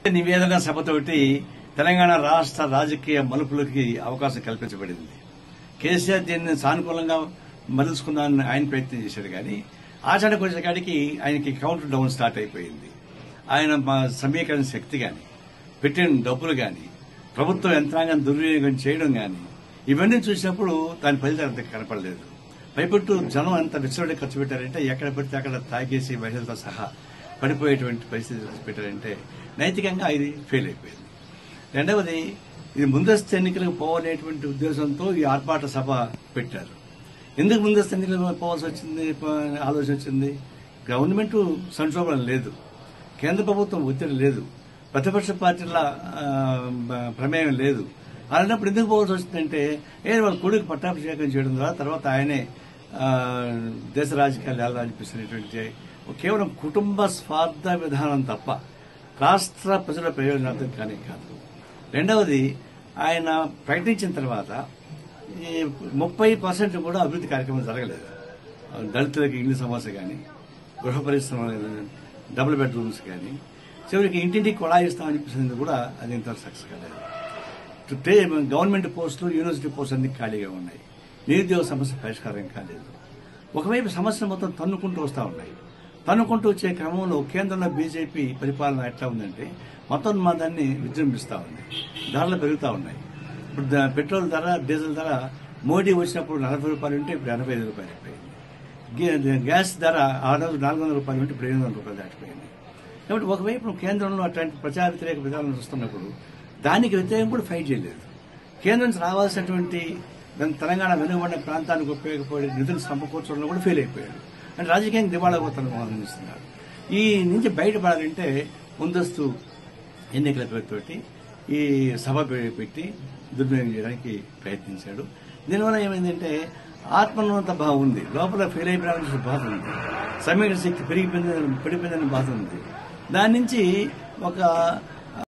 నివేదన సభతోటి తెలంగాణ రాష్ట్ర రాజకీయ మలుపులకి అవకాశం కల్పించబడింది కేసీఆర్ దీన్ని సానుకూలంగా మలుచుకుందామని ఆయన ప్రయత్నం చేశాడు కానీ ఆచరణకు వచ్చేకాడికి ఆయనకి కౌంటర్ డౌన్ స్టార్ట్ అయిపోయింది ఆయన మా సమీకరణ శక్తి కానీ పెట్టిన డబ్బులు కానీ ప్రభుత్వ యంత్రాంగం దుర్వినియోగం చేయడం కానీ ఇవన్నీ చూసినప్పుడు దాని ఫలితం అంత కనపడలేదు పైపట్టు జనం ఎంత విచ్చలడి ఖర్చు పెట్టారంటే ఎక్కడ పడితే అక్కడ తాగేసి మహిళలతో సహా పడిపోయేటువంటి పరిస్థితి ఖర్చు పెట్టారంటే నైతికంగా ఇది ఫెయిల్ అయిపోయింది రెండవది ఇది ముందస్తు ఎన్నికలకు పోవాలనేటువంటి ఉద్దేశంతో ఈ ఆర్పాట సభ పెట్టారు ఎందుకు ముందస్తు ఎన్నికలకు పోవాల్సి వచ్చింది ప- ఆలోచన వచ్చింది గవర్నమెంట్ సంక్షోభం లేదు కేంద్ర ప్రభుత్వం ఒత్తిడి లేదు ప్రతిపక్ష పార్టీల ఆ, బ- ప్రమేయం లేదు అలాంటప్పుడు ఎందుకు పోవాల్సి వచ్చిందంటే ఏ వాళ్ళ కొడుకు పట్టాభిషేకం చేయడం ద్వారా తర్వాత ఆయనే ఆ, దేశ రాజకీయాలు ఎలా అనిపిస్తున్నటువంటి కేవలం కుటుంబ స్వార్థ విధానం తప్ప రాష్ట్ర ప్రజల ప్రయోజనార్థం కానీ కాదు రెండవది ఆయన ప్రకటించిన తర్వాత ఈ ముప్పై పర్సెంట్ కూడా అభివృద్ధి కార్యక్రమం జరగలేదు దళితులకి ఇల్లు సమస్య కానీ గృహ పరిశ్రమ డబుల్ బెడ్రూమ్స్ కానీ చివరికి ఇంటింటికి కొళాయి ఇస్తామని చెప్పింది కూడా అది ఇంతవరకు సక్సెస్ కాలేదు టే గవర్నమెంట్ పోస్టులు యూనివర్సిటీ పోస్టులు అన్ని ఖాళీగా ఉన్నాయి నిరుద్యోగ సమస్య పరిష్కారం కాలేదు ఒకవైపు సమస్యలు మొత్తం తన్నుకుంటూ వస్తూ ఉన్నాయి తన్నుకుంటూ వచ్చే క్రమంలో కేంద్రంలో బీజేపీ పరిపాలన ఎట్లా ఉందంటే మొత్తం మా దాన్ని విజృంభిస్తూ ఉంది ధరలు పెరుగుతూ ఉన్నాయి ఇప్పుడు ద- పెట్రోల్ ధర డీజిల్ ధర మోడీ వచ్చినప్పుడు నలభై రూపాయలు ఉంటే ఇప్పుడు ఎనభై ఐదు రూపాయలు అయిపోయింది గే- గ్యాస్ ధర ఆ రోజు నాలుగు వందల రూపాయలు ఉంటే ఇప్పుడు ఎనిమిది వందల రూపాయలు దాటిపోయింది కాబట్టి ఒకవైపు కేంద్రంలో అట్లాంటి ప్రచార వ్యతిరేక విధానం చూస్తున్నప్పుడు దానికి వ్యతిరేకం కూడా ఫైట్ చేయలేదు కేంద్రం నుంచి రావాల్సినటువంటి దాని తెలంగాణ వెనుకబడిన ప్రాంతానికి ఉపయోగపడే నిధులు సమకూర్చడంలో కూడా ఫెయిల్ అయిపోయాడు అంటే రాజకీయంగా దివాళా పోతాను ఆనందిస్తున్నాడు ఈ నుంచి బయటపడాలంటే ముందస్తు ఎన్నికల పేరుతోటి ఈ సభ పె- పెట్టి దుర్వినియోగం చేయడానికి ప్రయత్నించాడు దీనివల్ల ఏమైందంటే ఆత్మోన్నత భావం ఉంది లోపల ఫెయిల్ అయిపోయిన బాధ ఉంది సమీకరణ శక్తి పెరిగిపోయిందని పడిపోయిందని బాధ ఉంది దాని నుంచి ఒక